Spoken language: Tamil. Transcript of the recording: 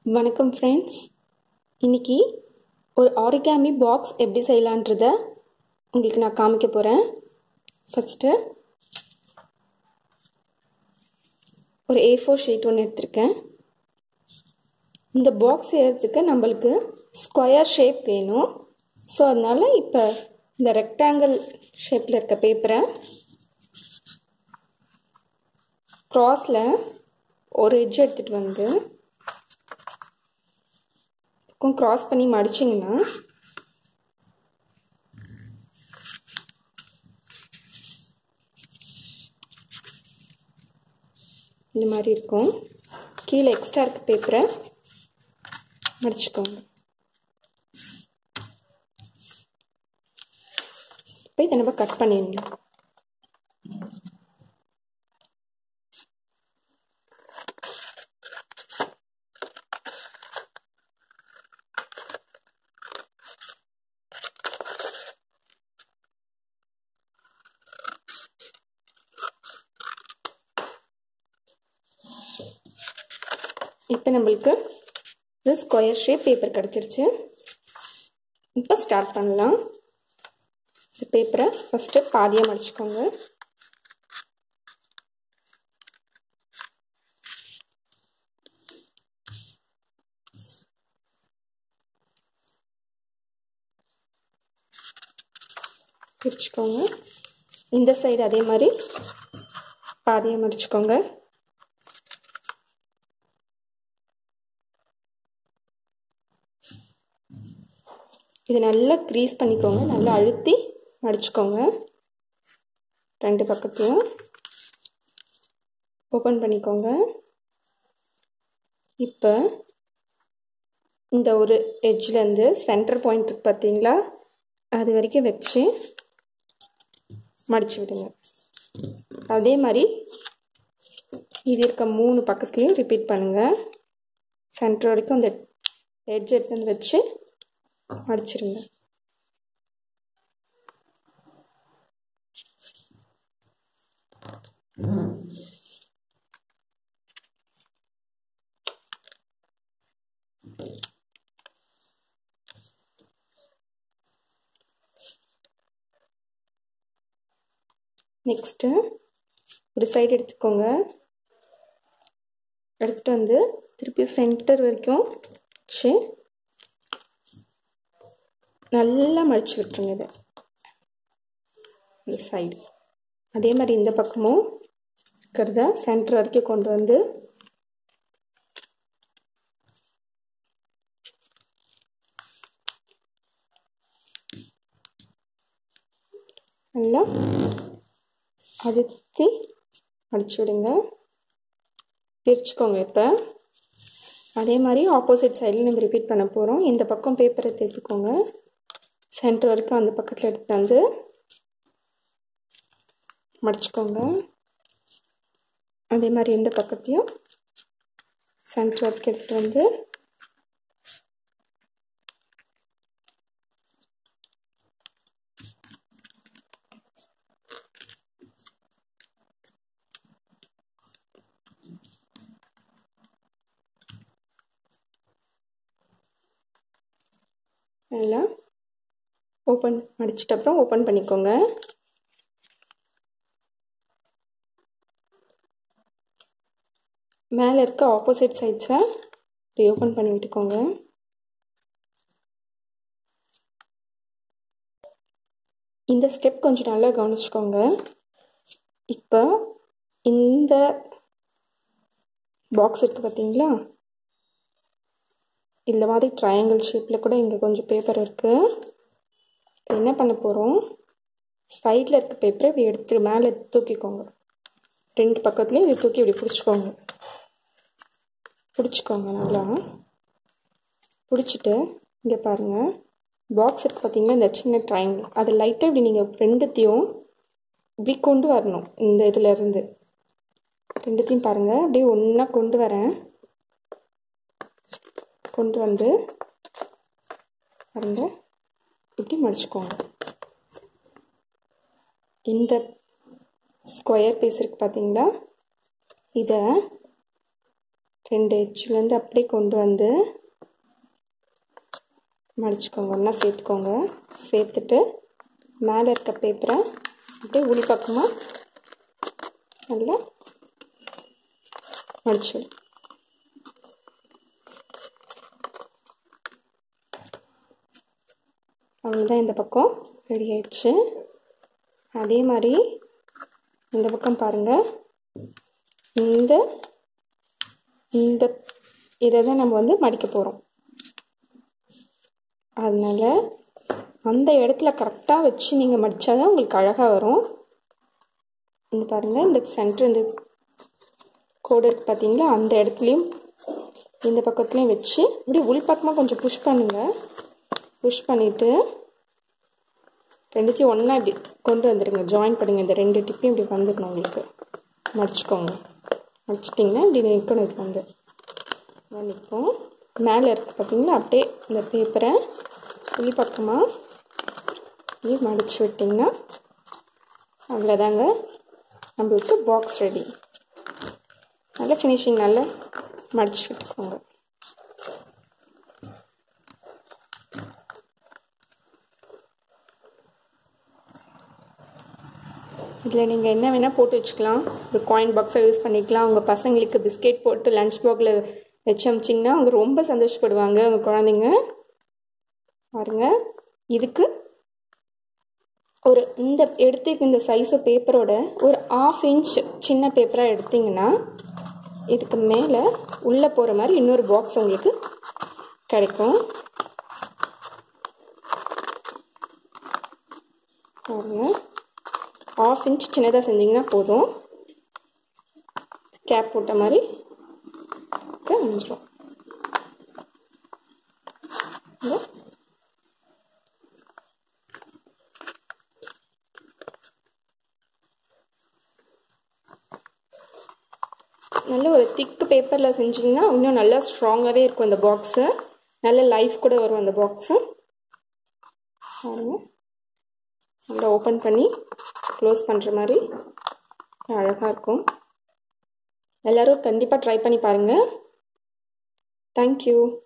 வணக்கம் ஃப்ரெண்ட்ஸ் இன்னைக்கு ஒரு ஆரிகாமி பாக்ஸ் எப்படி செய்யலான்றத உங்களுக்கு நான் காமிக்க போகிறேன் ஃபஸ்ட்டு ஒரு ஏ ஃபோர் ஷீட் ஒன்று எடுத்திருக்கேன் இந்த பாக்ஸ் செய்யறதுக்கு நம்மளுக்கு ஸ்கொயர் ஷேப் வேணும் ஸோ அதனால் இப்போ இந்த ரெக்டாங்கிள் ஷேப்பில் இருக்க பேப்பரை க்ராஸில் ஒரு எட்ஜ் எடுத்துகிட்டு வந்து பக்கம் க்ராஸ் பண்ணி மடிச்சிங்கன்னா இந்த மாதிரி இருக்கும் கீழே எக்ஸ்ட்ரா இருக்க பேப்பரை மடிச்சுக்கோங்க இப்போ இதை நம்ம கட் பண்ணிடணும் இப்போ நம்மளுக்கு ஒரு ஸ்கொயர் ஷேப் பேப்பர் கிடச்சிருச்சு இப்போ ஸ்டார்ட் பண்ணலாம் இந்த பேப்பரை ஃபஸ்ட்டு பாதியாக மடிச்சுக்கோங்க பிரிச்சுக்கோங்க இந்த சைடு அதே மாதிரி பாதியாக மடிச்சுக்கோங்க இது நல்லா க்ரீஸ் பண்ணிக்கோங்க நல்லா அழுத்தி மடிச்சுக்கோங்க ரெண்டு பக்கத்தையும் ஓப்பன் பண்ணிக்கோங்க இப்போ இந்த ஒரு எட்ஜ்லேருந்து சென்டர் பாயிண்ட் இருக்கு பார்த்தீங்களா அது வரைக்கும் வச்சு மடிச்சு விடுங்க அதே மாதிரி இது இருக்க மூணு பக்கத்துலேயும் ரிப்பீட் பண்ணுங்கள் சென்டர் வரைக்கும் அந்த எட்ஜ் எடுத்து வச்சு மடிச்சிருங்க நெக்ஸ்ட்டு ஒரு சைடு எடுத்துக்கோங்க எடுத்துகிட்டு வந்து திருப்பி சென்டர் வரைக்கும் வச்சு நல்லா மடித்து விட்டுருங்க இதை இந்த சைடு அதே மாதிரி இந்த பக்கமும் இருக்கிறத சென்டர் வரைக்கும் கொண்டு வந்து நல்லா அழுத்தி மடிச்சு விடுங்க பிரிச்சுக்கோங்க இப்போ அதே மாதிரி ஆப்போசிட் சைடில் நம்ம ரிப்பீட் பண்ண போகிறோம் இந்த பக்கம் பேப்பரை திருப்பிக்கோங்க சென்டர் வரைக்கும் அந்த பக்கத்தில் எடுத்துகிட்டு வந்து மடிச்சுக்கோங்க அதே மாதிரி எந்த பக்கத்தையும் சென்டர் வரைக்கும் எடுத்துகிட்டு வந்து நல்லா ஓப்பன் மடிச்சிட்ட அப்புறம் ஓப்பன் பண்ணிக்கோங்க மேலே இருக்க ஆப்போசிட் சைட்ஸை இப்படி ஓப்பன் பண்ணி விட்டுக்கோங்க இந்த ஸ்டெப் கொஞ்சம் நல்லா கவனிச்சுக்கோங்க இப்போ இந்த பாக்ஸ் இருக்குது பார்த்தீங்களா இந்த மாதிரி ட்ரையாங்கிள் ஷேப்பில் கூட இங்கே கொஞ்சம் பேப்பர் இருக்குது என்ன பண்ண போகிறோம் சைடில் இருக்க பேப்பரை இப்படி எடுத்து மேலே தூக்கிக்கோங்க ரெண்டு பக்கத்துலேயும் இப்படி தூக்கி இப்படி பிடிச்சிக்கோங்க பிடிச்சிக்கோங்க நல்லா பிடிச்சிட்டு இங்கே பாருங்கள் பாக்ஸ் இருக்குது பார்த்தீங்களா இந்த சின்ன ட்ரையாங்கிள் அதை லைட்டாக இப்படி நீங்கள் ரெண்டுத்தையும் இப்படி கொண்டு வரணும் இந்த இதில் இருந்து ரெண்டுத்தையும் பாருங்கள் அப்படியே ஒன்றா கொண்டு வரேன் கொண்டு வந்து பாருங்க இப்படி மடிச்சுக்கோங்க இந்த ஸ்கொயர் பீஸ் இருக்குது பார்த்தீங்களா இதை ரெண்டு எட்ஜ்லேருந்து அப்படியே கொண்டு வந்து மடிச்சுக்கோங்க ஒன்றா சேர்த்துக்கோங்க சேர்த்துட்டு மேலே இருக்க பேப்பரை அப்படியே உளி பக்கமாக நல்லா மடிச்சிடும் அவ்வளோதான் இந்த பக்கம் ரெடி ஆயிடுச்சு அதே மாதிரி இந்த பக்கம் பாருங்கள் இந்த இந்த இதை தான் நம்ம வந்து மடிக்க போகிறோம் அதனால் அந்த இடத்துல கரெக்டாக வச்சு நீங்கள் மடித்தா தான் உங்களுக்கு அழகாக வரும் இந்த பாருங்கள் இந்த சென்டர் இந்த கோடு இருக்குது பார்த்தீங்களா அந்த இடத்துலையும் இந்த பக்கத்துலேயும் வச்சு இப்படி உள்பக்கமாக கொஞ்சம் புஷ் பண்ணுங்கள் புஷ் பண்ணிவிட்டு ரெண்டுத்தையும் ஒன்றா இப்படி கொண்டு வந்துடுங்க ஜாயின் பண்ணுங்கள் இந்த ரெண்டு டிப்பையும் இப்படி வந்துடணும் உங்களுக்கு மடிச்சுக்கோங்க மடிச்சிட்டிங்கன்னா இப்படி நிற்கணும் இது வந்து நிற்போம் மேலே இருக்குது பார்த்தீங்களா அப்படியே இந்த பேப்பரை உள் பக்கமாக இப்படி மடித்து விட்டிங்கன்னா அவ்வளோதாங்க நம்மளுக்கு பாக்ஸ் ரெடி நல்ல ஃபினிஷிங் நல்லா மடித்து விட்டுக்கோங்க இதில் நீங்கள் என்ன வேணால் போட்டு வச்சுக்கலாம் ஒரு காயின் பாக்ஸை யூஸ் பண்ணிக்கலாம் உங்கள் பசங்களுக்கு பிஸ்கெட் போட்டு லஞ்ச் பாக்ஸில் வச்சு அமிச்சிங்கன்னா அவங்க ரொம்ப சந்தோஷப்படுவாங்க உங்கள் குழந்தைங்க பாருங்கள் இதுக்கு ஒரு இந்த எடுத்துக்கு இந்த சைஸு பேப்பரோட ஒரு ஆஃப் இன்ச் சின்ன பேப்பராக எடுத்திங்கன்னா இதுக்கு மேலே உள்ளே போகிற மாதிரி இன்னொரு பாக்ஸ் உங்களுக்கு கிடைக்கும் பாருங்கள் ஆஃப் இன்ச் சின்னதாக செஞ்சிங்கன்னா போதும் கேப் போட்ட மாதிரி அமைஞ்சிடும் நல்ல ஒரு திக்கு பேப்பரில் செஞ்சிங்கன்னா இன்னும் நல்லா ஸ்ட்ராங்காகவே இருக்கும் அந்த பாக்ஸு நல்ல லைஃப் கூட வரும் அந்த பாக்ஸு பாருங்கள் நல்லா ஓப்பன் பண்ணி க்ளோஸ் பண்ணுற மாதிரி அழகாக இருக்கும் எல்லோரும் கண்டிப்பாக ட்ரை பண்ணி பாருங்கள் தேங்க்யூ